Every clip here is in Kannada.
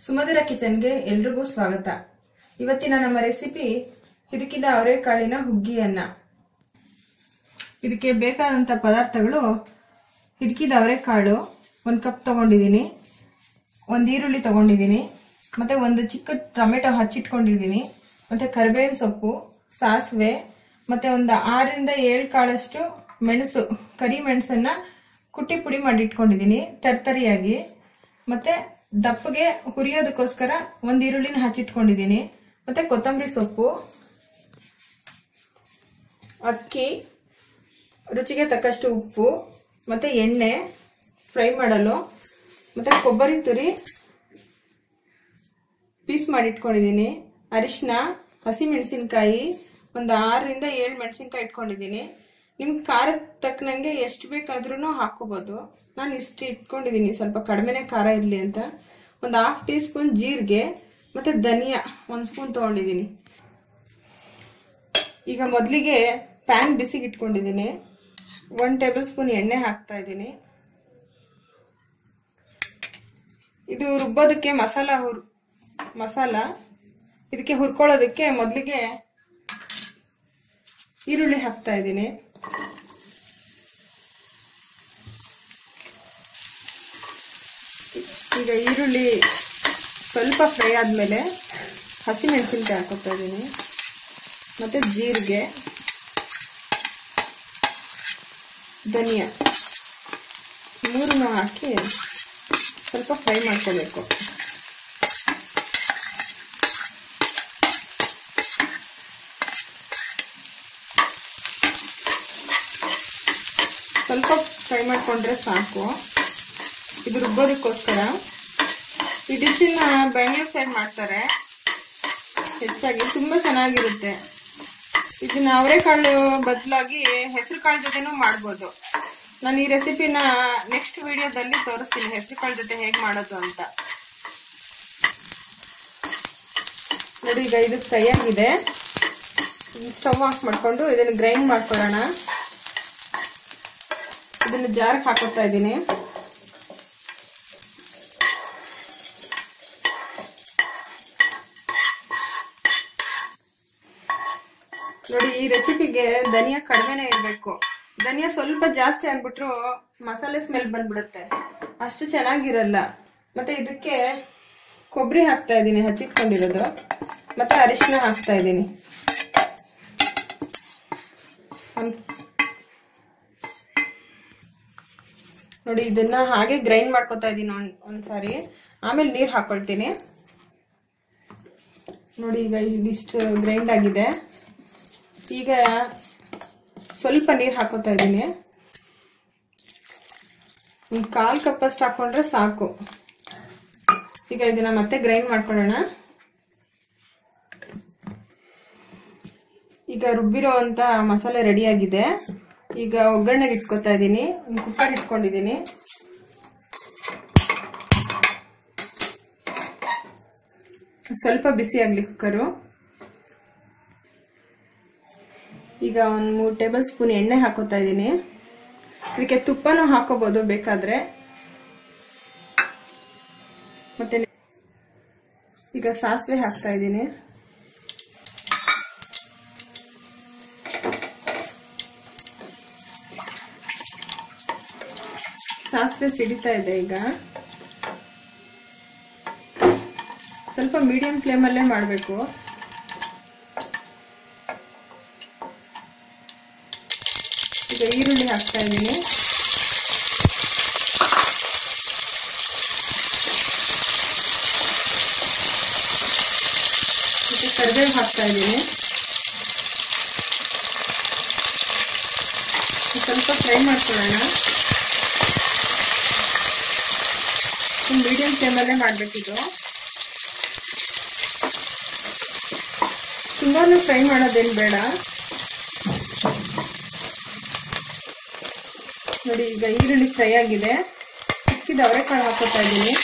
ಸುಮಧುರ ಕಿಚನ್ಗೆ ಎಲ್ರಿಗೂ ಸ್ವಾಗತ ಇವತ್ತಿನ ನಮ್ಮ ರೆಸಿಪಿ ಹಿದುಕಿದ ಅವರೆಕಾಳಿನ ಹುಗ್ಗಿಯನ್ನ ಇದಕ್ಕೆ ಬೇಕಾದಂತ ಪದಾರ್ಥಗಳು ಹಿದುಕಿದ ಅವರೆಕಾಳು ಒಂದು ಕಪ್ ತಗೊಂಡಿದ್ದೀನಿ ಒಂದು ಈರುಳ್ಳಿ ತಗೊಂಡಿದ್ದೀನಿ ಮತ್ತೆ ಒಂದು ಚಿಕ್ಕ ಟೊಮೆಟೊ ಹಚ್ಚಿಟ್ಕೊಂಡಿದ್ದೀನಿ ಮತ್ತೆ ಕರಿಬೇವಿನ ಸೊಪ್ಪು ಸಾಸಿವೆ ಮತ್ತೆ ಒಂದು ಆರರಿಂದ ಏಳು ಕಾಳಷ್ಟು ಮೆಣಸು ಕರಿ ಮೆಣಸನ್ನ ಕುಟ್ಟಿ ಪುಡಿ ಮಾಡಿ ಇಟ್ಕೊಂಡಿದ್ದೀನಿ ತರ್ತರಿಯಾಗಿ ಮತ್ತೆ ದಪ್ಪಗೆ ಹುರಿಯೋದಕ್ಕೋಸ್ಕರ ಒಂದು ಈರುಳ್ಳಿನ ಹಚ್ಚಿಟ್ಕೊಂಡಿದ್ದೀನಿ ಮತ್ತೆ ಕೊತ್ತಂಬರಿ ಸೊಪ್ಪು ಅಕ್ಕಿ ರುಚಿಗೆ ತಕ್ಕಷ್ಟು ಉಪ್ಪು ಮತ್ತೆ ಎಣ್ಣೆ ಫ್ರೈ ಮಾಡಲು ಮತ್ತೆ ಕೊಬ್ಬರಿ ತುರಿ ಪೀಸ್ ಮಾಡಿ ಇಟ್ಕೊಂಡಿದ್ದೀನಿ ಅರಿಶಿನ ಹಸಿ ಮೆಣಸಿನ್ಕಾಯಿ ಒಂದು ಆರರಿಂದ ಏಳು ಮೆಣಸಿನ್ಕಾಯಿ ಇಟ್ಕೊಂಡಿದ್ದೀನಿ ನಿಮ್ಗೆ ಖಾರಕ್ಕೆ ತಕ್ಕನಂಗೆ ಎಷ್ಟು ಬೇಕಾದ್ರೂ ಹಾಕೋಬಹುದು ನಾನು ಇಷ್ಟು ಇಟ್ಕೊಂಡಿದ್ದೀನಿ ಸ್ವಲ್ಪ ಕಡಿಮೆನೆ ಖಾರ ಇರಲಿ ಅಂತ ಒಂದು ಹಾಫ್ ಟೀ ಸ್ಪೂನ್ ಜೀರಿಗೆ ಮತ್ತೆ ಧನಿಯಾ ಒಂದು ಸ್ಪೂನ್ ತಗೊಂಡಿದ್ದೀನಿ ಈಗ ಮೊದಲಿಗೆ ಪ್ಯಾನ್ ಬಿಸಿಗೆ ಇಟ್ಕೊಂಡಿದ್ದೀನಿ ಒನ್ ಟೇಬಲ್ ಸ್ಪೂನ್ ಎಣ್ಣೆ ಹಾಕ್ತಾ ಇದ್ದೀನಿ ಇದು ರುಬ್ಬೋದಕ್ಕೆ ಮಸಾಲ ಹುರ್ ಮಸಾಲ ಇದಕ್ಕೆ ಹುರ್ಕೊಳ್ಳೋದಕ್ಕೆ ಮೊದಲಿಗೆ ಈರುಳ್ಳಿ ಹಾಕ್ತಾ ಇದ್ದೀನಿ ಈಗ ಈರುಳ್ಳಿ ಸ್ವಲ್ಪ ಫ್ರೈ ಆದಮೇಲೆ ಹಸಿಮೆಣಸಿನ್ಕಾಯಿ ಹಾಕೋತಾ ಇದ್ದೀನಿ ಮತ್ತು ಜೀರಿಗೆ ಧನಿಯಾ ಮೂರನ್ನು ಹಾಕಿ ಸ್ವಲ್ಪ ಫ್ರೈ ಮಾಡ್ಕೋಬೇಕು ಸ್ವಲ್ಪ ಫ್ರೈ ಮಾಡ್ಕೊಂಡ್ರೆ ಸಾಕು ಇದು ರುಬ್ಬೋದಕ್ಕೋಸ್ಕರ ಈ ಡಿಶನ್ನ ಬೆಂಗಳೂರು ಸೈಡ್ ಮಾಡ್ತಾರೆ ಹೆಚ್ಚಾಗಿ ತುಂಬಾ ಚೆನ್ನಾಗಿರುತ್ತೆ ಇದನ್ನ ಅವರೆಕಾಳು ಬದಲಾಗಿ ಹೆಸರು ಕಾಳು ಜೊತೆನೂ ಮಾಡ್ಬೋದು ನಾನು ಈ ರೆಸಿಪಿನ ನೆಕ್ಸ್ಟ್ ವಿಡಿಯೋದಲ್ಲಿ ತೋರಿಸ್ತೀನಿ ಹೆಸರು ಕಾಳು ಜೊತೆ ಹೇಗೆ ಮಾಡೋದು ಅಂತ ನೋಡಿ ಈಗ ಇದು ಫ್ರೈ ಆಗಿದೆ ಸ್ಟವ್ ಆಫ್ ಮಾಡ್ಕೊಂಡು ಇದನ್ನ ಗ್ರೈಂಡ್ ಮಾಡ್ಕೊಳ್ಳೋಣ ಇದನ್ನ ಜಾರ್ಗೆ ಹಾಕೋತಾ ಇದ್ದೀನಿ ನೋಡಿ ಈ ರೆಸಿಪಿಗೆ ಧನಿಯಾ ಕಡಿಮೆನೇ ಇರಬೇಕು ಧನಿಯಾ ಸ್ವಲ್ಪ ಜಾಸ್ತಿ ಆಗ್ಬಿಟ್ರು ಮಸಾಲೆ ಸ್ಮೆಲ್ ಬಂದ್ಬಿಡುತ್ತೆ ಅಷ್ಟು ಚೆನ್ನಾಗಿರಲ್ಲ ಮತ್ತೆ ಇದಕ್ಕೆ ಕೊಬ್ಬರಿ ಹಾಕ್ತಾ ಇದ್ದೀನಿ ಹಚ್ಚಿಟ್ಕೊಂಡಿರೋದು ಮತ್ತೆ ಅರಿಶಿನ ಹಾಕ್ತಾ ಇದ್ದೀನಿ ನೋಡಿ ಇದನ್ನ ಹಾಗೆ ಗ್ರೈಂಡ್ ಮಾಡ್ಕೊತಾ ಇದ್ದೀನಿ ಒಂದ್ ಒಂದ್ಸಾರಿ ಆಮೇಲೆ ನೀರ್ ಹಾಕೊಳ್ತೀನಿ ನೋಡಿ ಈಗ ಇದಿಷ್ಟು ಗ್ರೈಂಡ್ ಆಗಿದೆ ಈಗ ಸ್ವಲ್ಪ ನೀರು ಹಾಕೋತಾ ಇದ್ದೀನಿ ಒಂದು ಕಾಲು ಕಪ್ಪಷ್ಟು ಹಾಕೊಂಡ್ರೆ ಸಾಕು ಈಗ ಇದನ್ನ ಮತ್ತೆ ಗ್ರೈಂಡ್ ಮಾಡ್ಕೊಳ್ಳೋಣ ಈಗ ರುಬ್ಬಿರೋ ಅಂತ ಮಸಾಲೆ ರೆಡಿ ಆಗಿದೆ ಈಗ ಒಗ್ಗರಣೆಗೆ ಇಟ್ಕೊತಾ ಇದ್ದೀನಿ ಒಂದು ಕುಕ್ಕರ್ ಇಟ್ಕೊಂಡಿದ್ದೀನಿ ಸ್ವಲ್ಪ ಬಿಸಿ ಆಗ್ಲಿ ಕುಕ್ಕರು ಈಗ ಒಂದು ಮೂರು ಟೇಬಲ್ ಸ್ಪೂನ್ ಎಣ್ಣೆ ಹಾಕೋತಾ ಇದ್ದೀನಿ ಇದಕ್ಕೆ ತುಪ್ಪನೂ ಹಾಕೋಬಹುದು ಬೇಕಾದ್ರೆ ಮತ್ತೆ ಈಗ ಸಾಸಿವೆ ಹಾಕ್ತಾ ಇದ್ದೀನಿ ಸಾಸಿವೆ ಸಿಡಿತಾ ಇದೆ ಈಗ ಸ್ವಲ್ಪ ಮೀಡಿಯಂ ಫ್ಲೇಮಲ್ಲೇ ಮಾಡಬೇಕು ಈಗ ಈರುಳ್ಳಿ ಹಾಕ್ತಾ ಇದ್ದೀನಿ ಮತ್ತೆ ಕರಿಬೇವು ಹಾಕ್ತಾ ಇದ್ದೀನಿ ಸ್ವಲ್ಪ ಫ್ರೈ ಮಾಡ್ಕೊಳ್ಳೋಣ ಮೀಡಿಯಂ ಫ್ಲೇಮಲ್ಲೇ ಮಾಡಬೇಕಿದು ತುಂಬಾನು ಫ್ರೈ ಮಾಡೋದೇನು ಬೇಡ ನೋಡಿ ಈಗ ಈರುಳ್ಳಿ ಫ್ರೈ ಆಗಿದೆ ಚಿಕ್ಕಿದ ಅವರೆಕಾಳು ಹಾಕೋತಾ ಇದ್ದೀನಿ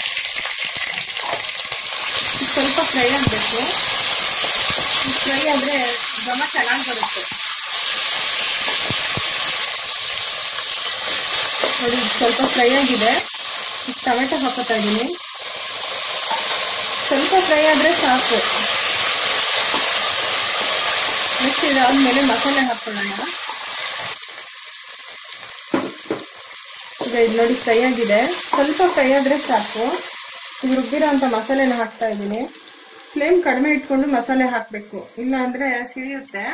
ಸ್ವಲ್ಪ ಫ್ರೈ ಆಗಬೇಕು ಫ್ರೈ ಆದರೆ ಘಮ ಚೆನ್ನಾಗಿ ಬರುತ್ತೆ ನೋಡಿ ಸ್ವಲ್ಪ ಫ್ರೈ ಆಗಿದೆ ಟೊಮೆಟೊ ಹಾಕೋತಾ ಇದ್ದೀನಿ ಸ್ವಲ್ಪ ಫ್ರೈ ಆದರೆ ಸಾಕು ನೆಕ್ಸ್ಟ್ ಇದಾದ್ಮೇಲೆ ಮಸಾಲೆ ಹಾಕೊಳ್ಳೋಣ ಈಗ ಇದು ನೋಡಿ ಫ್ರೈ ಆಗಿದೆ ಸ್ವಲ್ಪ ಫ್ರೈ ಆದರೆ ಸಾಕು ಈಗ ರುಬ್ಬಿರೋ ಅಂತ ಮಸಾಲೆನ ಹಾಕ್ತಾ ಇದ್ದೀನಿ ಫ್ಲೇಮ್ ಕಡಿಮೆ ಇಟ್ಕೊಂಡು ಮಸಾಲೆ ಹಾಕಬೇಕು ಇಲ್ಲ ಅಂದರೆ ಸಿಡಿಯುತ್ತೆ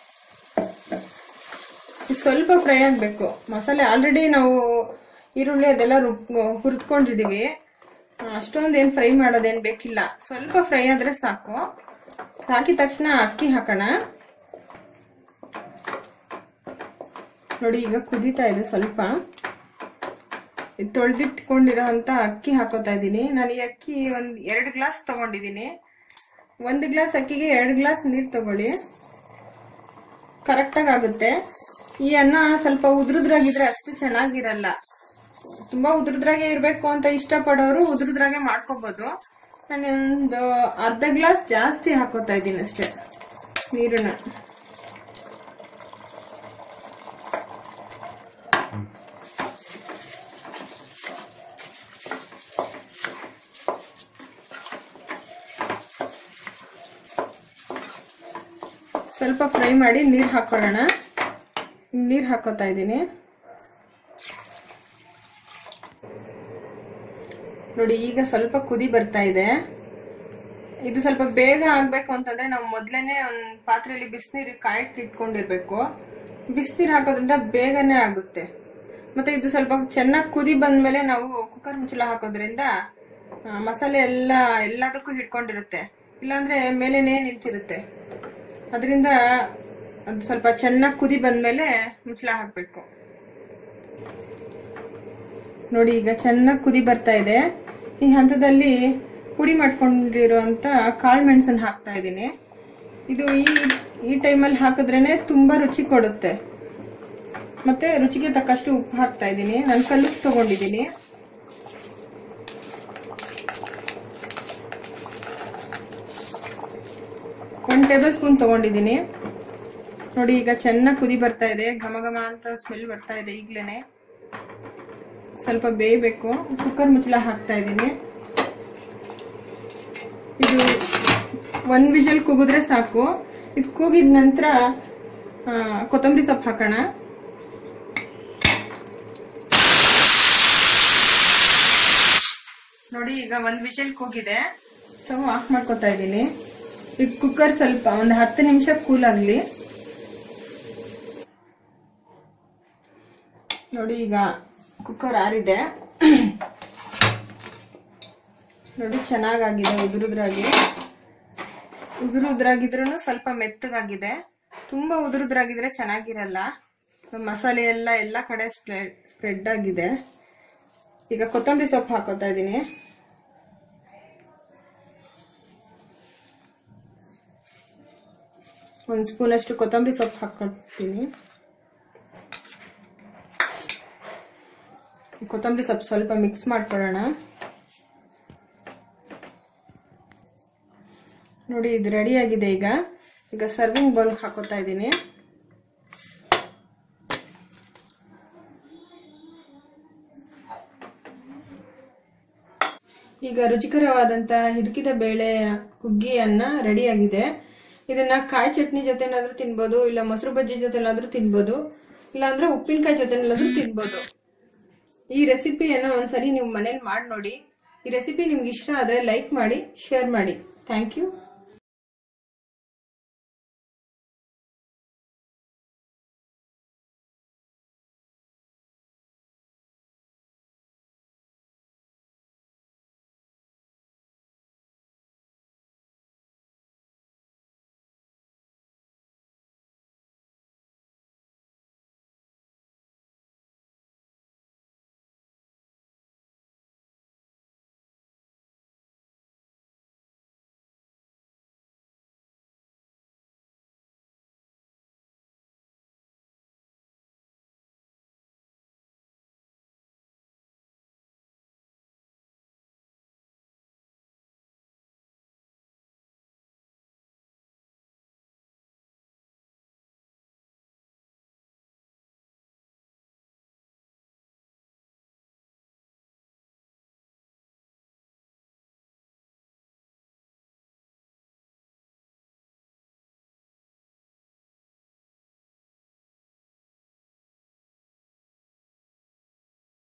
ಇದು ಸ್ವಲ್ಪ ಫ್ರೈ ಆಗಬೇಕು ಮಸಾಲೆ ಆಲ್ರೆಡಿ ನಾವು ಈರುಳ್ಳಿ ಅದೆಲ್ಲ ರುಬ್ ಹುರಿದ್ಕೊಂಡಿದೀವಿ ಅಷ್ಟೊಂದು ಏನು ಫ್ರೈ ಮಾಡೋದೇನು ಬೇಕಿಲ್ಲ ಸ್ವಲ್ಪ ಫ್ರೈ ಆದರೆ ಸಾಕು ಹಾಕಿದ ತಕ್ಷಣ ಅಕ್ಕಿ ಹಾಕೋಣ ನೋಡಿ ಈಗ ಕುದೀತಾ ಇದೆ ಸ್ವಲ್ಪ ಇದು ತೊಳೆದಿಟ್ಕೊಂಡಿರೋ ಅಂತ ಅಕ್ಕಿ ಹಾಕೋತಾ ಇದ್ದೀನಿ ನಾನು ಈ ಅಕ್ಕಿ ಒಂದು ಎರಡು ಗ್ಲಾಸ್ ತಗೊಂಡಿದ್ದೀನಿ ಒಂದು ಗ್ಲಾಸ್ ಅಕ್ಕಿಗೆ ಎರಡು ಗ್ಲಾಸ್ ನೀರು ತಗೊಳ್ಳಿ ಕರೆಕ್ಟಾಗಿ ಆಗುತ್ತೆ ಈ ಅನ್ನ ಸ್ವಲ್ಪ ಉದ್ರುದ್ರಾಗಿದ್ರೆ ಅಷ್ಟು ಚೆನ್ನಾಗಿರಲ್ಲ ತುಂಬಾ ಉದ್ರುದ್ರಾಗೆ ಇರಬೇಕು ಅಂತ ಇಷ್ಟಪಡೋರು ಉದ್ರುದ್ರಾಗೆ ಮಾಡ್ಕೋಬಹುದು ನಾನು ಒಂದು ಅರ್ಧ ಗ್ಲಾಸ್ ಜಾಸ್ತಿ ಹಾಕೋತಾ ಇದ್ದೀನಿ ಅಷ್ಟೇ ನೀರನ್ನ ಸ್ವಲ್ಪ ಫ್ರೈ ಮಾಡಿ ನೀರು ಹಾಕೊಳ್ಳೋಣ ನೀರು ಹಾಕೋತಾ ಇದ್ದೀನಿ ನೋಡಿ ಈಗ ಸ್ವಲ್ಪ ಕುದಿ ಬರ್ತಾ ಇದೆ ಇದು ಸ್ವಲ್ಪ ಬೇಗ ಆಗ್ಬೇಕು ಅಂತಂದ್ರೆ ನಾವು ಮೊದ್ಲೇನೆ ಒಂದ್ ಪಾತ್ರೆಯಲ್ಲಿ ಬಿಸಿನೀರು ಕಾಯಕ್ಕೆ ಇಟ್ಕೊಂಡಿರ್ಬೇಕು ಬಿಸಿನೀರು ಹಾಕೋದ್ರಿಂದ ಬೇಗನೆ ಆಗುತ್ತೆ ಮತ್ತೆ ಇದು ಸ್ವಲ್ಪ ಚೆನ್ನಾಗಿ ಕುದಿ ಬಂದ್ಮೇಲೆ ನಾವು ಕುಕ್ಕರ್ ಮುಚ್ಚಳ ಹಾಕೋದ್ರಿಂದ ಆ, ಮಸಾಲೆ ಎಲ್ಲ ಎಲ್ಲದಕ್ಕೂ ಹಿಡ್ಕೊಂಡಿರುತ್ತೆ ಇಲ್ಲಾಂದ್ರೆ ಮೇಲೇನೆ ನಿಂತಿರುತ್ತೆ ಅದರಿಂದ ಅದು ಸ್ವಲ್ಪ ಚೆನ್ನಾಗಿ ಕುದಿ ಬಂದ್ಮೇಲೆ ಮುಚ್ಚಳ ಹಾಕ್ಬೇಕು ನೋಡಿ ಈಗ ಚೆನ್ನಾಗಿ ಕುದಿ ಬರ್ತಾ ಇದೆ ಈ ಹಂತದಲ್ಲಿ ಪುಡಿ ಮಾಡ್ಕೊಂಡಿರುವಂತ ಕಾಳು ಮೆಣಸನ್ನು ಹಾಕ್ತಾ ಇದ್ದೀನಿ ಇದು ಈ ಈ ಟೈಮಲ್ಲಿ ಹಾಕಿದ್ರೇನೆ ತುಂಬಾ ರುಚಿ ಕೊಡುತ್ತೆ ಮತ್ತೆ ರುಚಿಗೆ ತಕ್ಕಷ್ಟು ಉಪ್ಪು ಹಾಕ್ತಾ ಇದ್ದೀನಿ ನಾನು ಕಲ್ಲು ತಗೊಂಡಿದ್ದೀನಿ ಒಂದು ಟೇಬಲ್ ಸ್ಪೂನ್ ತಗೊಂಡಿದ್ದೀನಿ ನೋಡಿ ಈಗ ಚೆನ್ನಾಗಿ ಕುದಿ ಬರ್ತಾ ಇದೆ ಘಮ ಘಮ ಅಂತ ಸ್ಮೆಲ್ ಬರ್ತಾ ಇದೆ ಈಗ್ಲೇನೆ ಸ್ವಲ್ಪ ಬೇಯಬೇಕು ಕುಕ್ಕರ್ ಮುಚ್ಚಳ ಹಾಕ್ತಾ ಇದ್ದೀನಿ ಇದು ಒಂದ್ ವಿಜಲ್ ಕೂಗಿದ್ರೆ ಸಾಕು ಇದು ಕೂಗಿದ ನಂತರ ಕೊತ್ತಂಬರಿ ಸೊಪ್ಪು ಹಾಕೋಣ ನೋಡಿ ಈಗ ಒಂದ್ ವಿಜಲ್ ಕೂಗಿದೆ ಸ್ಟವ್ ಆಫ್ ಮಾಡ್ಕೊತಾ ಇದ್ದೀನಿ ಈಗ ಕುಕ್ಕರ್ ಸ್ವಲ್ಪ ಒಂದು ಹತ್ತು ನಿಮಿಷ ಕೂಲ್ ಆಗಲಿ ನೋಡಿ ಈಗ ಕುಕ್ಕರ್ ಆರಿದೆ ನೋಡಿ ಚೆನ್ನಾಗಾಗಿದೆ ಉದುರುದ್ರಾಗಿ ಉದುರು ಉದುರಾಗಿದ್ರೂ ಸ್ವಲ್ಪ ಮೆತ್ತಗಾಗಿದೆ ತುಂಬಾ ಉದುರುದ್ರಾಗಿದ್ರೆ ಚೆನ್ನಾಗಿರಲ್ಲ ಮಸಾಲೆ ಎಲ್ಲ ಎಲ್ಲ ಕಡೆ ಸ್ಪ್ರೆಡ್ ಸ್ಪ್ರೆಡ್ ಆಗಿದೆ ಈಗ ಕೊತ್ತಂಬರಿ ಸೊಪ್ಪು ಹಾಕೋತಾ ಇದ್ದೀನಿ ಒಂದು ಸ್ಪೂನ್ ಅಷ್ಟು ಕೊತ್ತಂಬರಿ ಸೊಪ್ಪು ಹಾಕೊತೀನಿ ಈ ಕೊತ್ತಂಬರಿ ಸೊಪ್ಪು ಸ್ವಲ್ಪ ಮಿಕ್ಸ್ ಮಾಡ್ಕೊಳ್ಳೋಣ ನೋಡಿ ಇದು ರೆಡಿ ಆಗಿದೆ ಈಗ ಈಗ ಸರ್ವಿಂಗ್ ಬೌಲ್ ಹಾಕೋತಾ ಇದ್ದೀನಿ ಈಗ ರುಚಿಕರವಾದಂತ ಹಿದಕಿದ ಬೇಳೆ ಹುಗ್ಗಿ ಅನ್ನ ರೆಡಿ ಆಗಿದೆ ಇದನ್ನ ಕಾಯಿ ಚಟ್ನಿ ಜೊತೆನಾದ್ರೂ ತಿನ್ಬೋದು ಇಲ್ಲ ಮೊಸರು ಬಜ್ಜಿ ಜೊತೆನಾದ್ರೂ ತಿನ್ಬೋದು ಇಲ್ಲಾಂದ್ರೆ ಉಪ್ಪಿನಕಾಯಿ ಜೊತೆನಾದ್ರೂ ತಿನ್ಬೋದು ಈ ರೆಸಿಪಿಯನ್ನು ಒಂದ್ಸರಿ ನೀವು ಮನೇಲಿ ಮಾಡಿ ನೋಡಿ ಈ ರೆಸಿಪಿ ನಿಮ್ಗೆ ಇಷ್ಟ ಆದ್ರೆ ಲೈಕ್ ಮಾಡಿ ಶೇರ್ ಮಾಡಿ ಥ್ಯಾಂಕ್ ಯು